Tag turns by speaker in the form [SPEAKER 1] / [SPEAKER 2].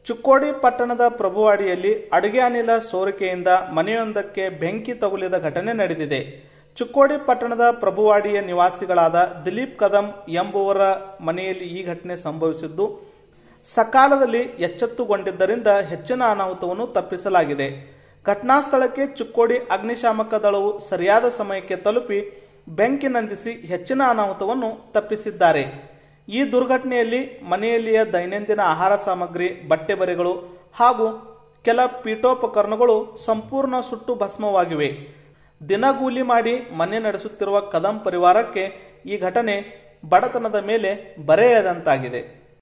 [SPEAKER 1] ಚುಕ್ಕೋಡಿ ಪಟ್ಟಣದ ಪ್ರಭುವಾಡಿಯಲ್ಲಿ ಅಡುಗೆ ಅನಿಲ ಸೋರಿಕೆಯಿಂದ ಮನೆಯೊಂದಕ್ಕೆ ಬೆಂಕಿ ತಗುಲಿದ ಘಟನೆ ನಡೆದಿದೆ ಚುಕ್ಕೋಡಿ ಪಟ್ಟಣದ ಪ್ರಭುವಾಡಿಯ ನಿವಾಸಿಗಳಾದ ದಿಲೀಪ್ ಕದಂ ಎಂಬುವರ ಮನೆಯಲ್ಲಿ ಈ ಘಟನೆ ಸಂಭವಿಸಿದ್ದು ಸಕಾಲದಲ್ಲಿ ಎಚ್ಚೆತ್ತುಗೊಂಡಿದ್ದರಿಂದ ಹೆಚ್ಚಿನ ಅನಾಹುತವನ್ನು ತಪ್ಪಿಸಲಾಗಿದೆ ಘಟನಾ ಸ್ಥಳಕ್ಕೆ ಚುಕ್ಕೋಡಿ ಅಗ್ನಿಶಾಮಕ ದಳವು ಸರಿಯಾದ ಸಮಯಕ್ಕೆ ತಲುಪಿ ಬೆಂಕಿ ನಂದಿಸಿ ಹೆಚ್ಚಿನ ಅನಾಹುತವನ್ನು ತಪ್ಪಿಸಿದ್ದಾರೆ ಈ ದುರ್ಘಟನೆಯಲ್ಲಿ ಮನೆಯಲ್ಲಿಯ ದೈನಂದಿನ ಆಹಾರ ಸಾಮಗ್ರಿ ಬಟ್ಟೆ ಬರೆಗಳು ಹಾಗೂ ಕೆಲ ಪೀಠೋಪಕರಣಗಳು ಸಂಪೂರ್ಣ ಸುಟ್ಟು ಭಸ್ಮವಾಗಿವೆ ದಿನಗೂಲಿ ಮಾಡಿ ಮನೆ ನಡೆಸುತ್ತಿರುವ ಕದಂ ಪರಿವಾರಕ್ಕೆ ಈ ಘಟನೆ ಬಡತನದ ಮೇಲೆ ಬರೆಯದಂತಾಗಿದೆ